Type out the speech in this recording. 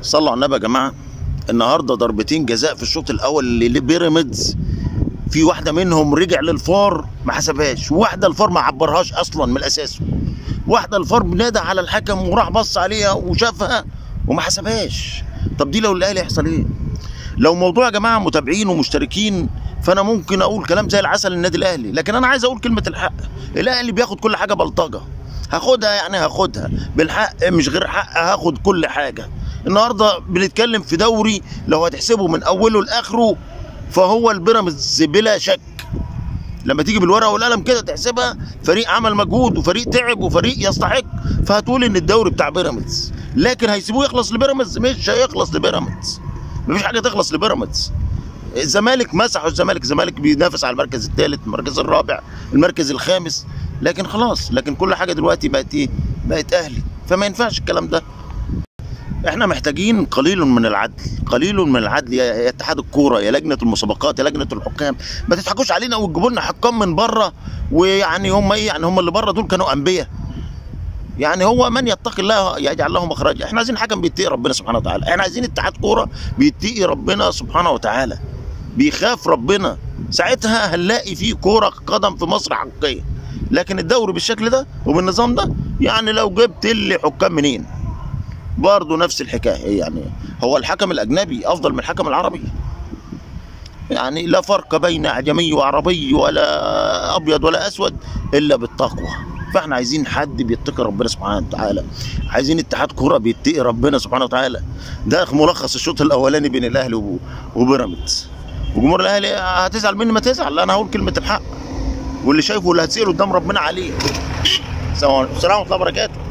صلوا على النبي يا جماعه النهارده ضربتين جزاء في الشوط الاول لبيراميدز في واحده منهم رجع للفار ما حسبهاش وواحده الفار ما عبرهاش اصلا من الاساس واحده الفار نادى على الحكم وراح بص عليها وشافها وما حسبهاش طب دي لو الاهلي يحصل ايه لو موضوع يا جماعه متابعين ومشتركين فانا ممكن اقول كلام زي العسل للنادي الاهلي لكن انا عايز اقول كلمه الحق الاهلي بياخد كل حاجه بلطجه هاخدها يعني هاخدها بالحق مش غير حق هاخد كل حاجه النهارده بنتكلم في دوري لو هتحسبه من اوله لاخره فهو البيراميدز بلا شك لما تيجي بالورقه والقلم كده تحسبها فريق عمل مجهود وفريق تعب وفريق يستحق فهتقول ان الدوري بتاع بيراميدز لكن هيسيبوه يخلص لبيراميدز مش هيخلص لبيراميدز مفيش حاجه تخلص لبيراميدز الزمالك مسحوا الزمالك الزمالك بينافس على المركز الثالث المركز الرابع المركز الخامس لكن خلاص لكن كل حاجه دلوقتي بقت ايه بقت اهلي فما ينفعش الكلام ده احنا محتاجين قليل من العدل قليل من العدل يا يا اتحاد الكوره يا لجنه المسابقات يا لجنه الحكام ما تضحكوش علينا وتجيبوا لنا حكام من بره ويعني هم ايه يعني هم اللي بره دول كانوا انبياء يعني هو من يتقي الله يجعل له مخرجا احنا عايزين حكم بيتقي ربنا سبحانه وتعالى احنا عايزين اتحاد كوره بيتقي ربنا سبحانه وتعالى بيخاف ربنا ساعتها هنلاقي فيه كوره قدم في مصر حقيقيه لكن الدوري بالشكل ده وبالنظام ده يعني لو جبت لي حكام منين برضه نفس الحكايه يعني هو الحكم الاجنبي افضل من الحكم العربي يعني لا فرق بين اعجمي وعربي ولا ابيض ولا اسود الا بالتقوى فاحنا عايزين حد بيتقي ربنا سبحانه وتعالى عايزين اتحاد كوره بيتقي ربنا سبحانه وتعالى ده ملخص الشوط الاولاني بين الاهلي وب- وبيراميدز وجمهور الاهلي هتزعل مني ما تزعل انا هقول كلمه الحق واللي شايفه واللي هتسأله قدام ربنا عليه السلام عليكم ورحمه الله وبركاته